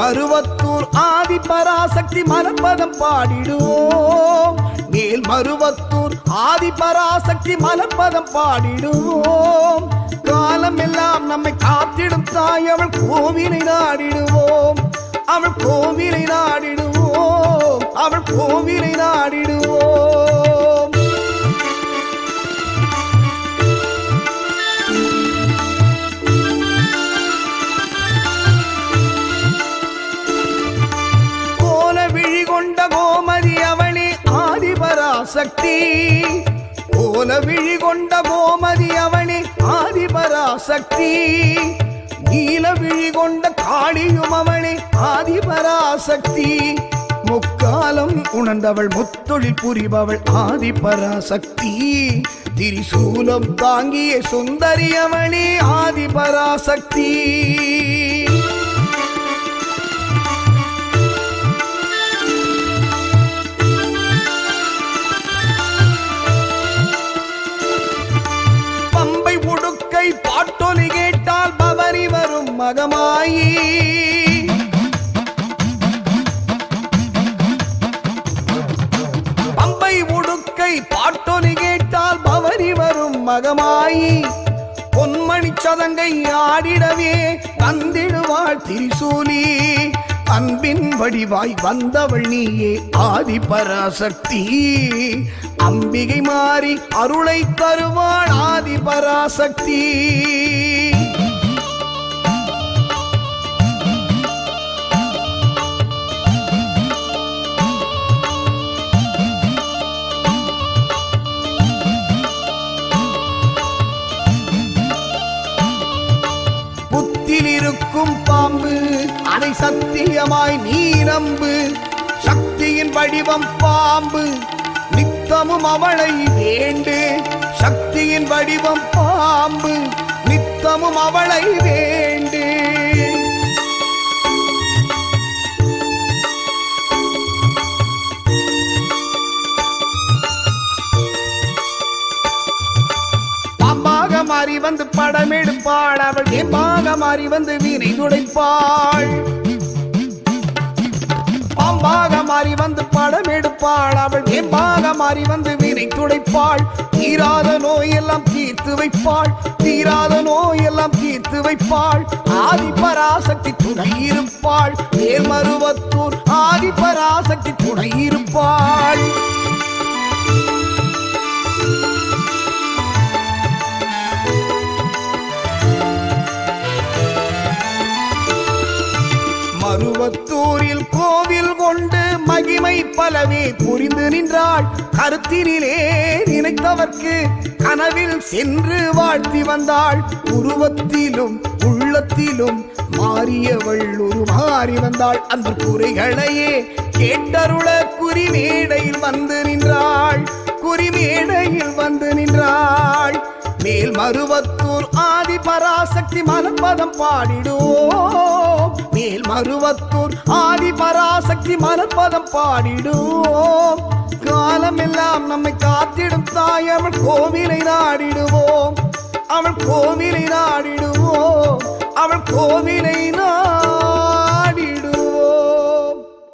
மருவத்தூர் ஆதி பராசக்தி மலப்பதம் பாடிடுவோம் மேல் மருவத்தூர் ஆதி பராசக்தி மலப்பதம் பாடிடுவோம் காலம் எல்லாம் நம்மை காத்திடும் தாய் அவள் கோவிலை நாடிடுவோம் அவள் கோவிலை நாடிடுவோம் அவள் கோவிலை நாடிடுவோம் கோல விழி கொண்ட கோமதி அவளே ஆதிபராசக்தி கோல விழி கொண்ட கோமதி அவளே ஆதிபராசக்தி நீல விழி கொண்ட காளியும் அவளே ஆதிபராசக்தி முக்காலம் உணர்ந்தவள் முத்தொழில் புரிபவள் ஆதிபராசக்தி திரிசூலம் தாங்கிய சுந்தரி அவளே ஆதிபராசக்தி பம்பை உடுக்கை பாட்டொலி கேட்டால் பவரி வரும் மகமாயி பம்பை உடுக்கை பாட்டொலி கேட்டால் பவரி வரும் மகமாயி பொன்மணி சதங்கை ஆடிடவே வந்திடுவாள் திரிசூலி அன்பின் வடிவாய் வந்தவள் நீயே ஆதி பராசக்தி அம்பிகை மாறி அருளை தருவாள் ஆதி பராசக்தி புத்தில் இருக்கும் பாம்பு அதை சத்தியமாய் நீ நம்பு சக்தியின் வடிவம் பாம்பு நித்தமும் அவளை வேண்டு சக்தியின் வடிவம் பாம்பு நித்தமும் அவளை வேண்டு பாம்பாக மாறி வந்து படம் எடுப்பாள் அவள் ஏம்பாக மாறி வந்து வீணை துடைப்பாள் பாம்பாக மாறி வந்து படம் எடுப்பாள் அவள் ஏம்பாக மாறி வந்து வீணை துடைப்பாள் தீராத நோயெல்லாம் தீர்த்து வைப்பாள் தீராத நோயெல்லாம் தீர்த்து வைப்பாள் ஆதி பராசக்தி துணை இருப்பாள் மேல்மருவத்தூர் ஆதி பராசக்தி துணை இருப்பாள் மருவத்தூரில் கோவில் கொண்டு மகிமை பலவே புரிந்து நின்றாள் கருத்தினிலே நினைத்தவர்க்கு கனவில் சென்று வாழ்த்தி வந்தாள் உருவத்திலும் உள்ளத்திலும் மாறியவள் ஒரு மாறி வந்தாள் அந்த குறைகளையே கேட்டருள குறிமேடையில் வந்து நின்றாள் குறிமேடையில் வந்து நின்றாள் மேல் மருவத்தூர் ஆதி பராசக்தி மலப்பதம் பாடிடுவோம் மேல் மருவத்தூர் ஆதி பராசக்தி மலப்பதம் பாடிடுவோம் காலமெல்லாம் நம்மை காத்திடும் தாய் அவள் கோவிலை நாடிடுவோம் அவள் கோவிலை நாடிடுவோம் அவள் கோவிலை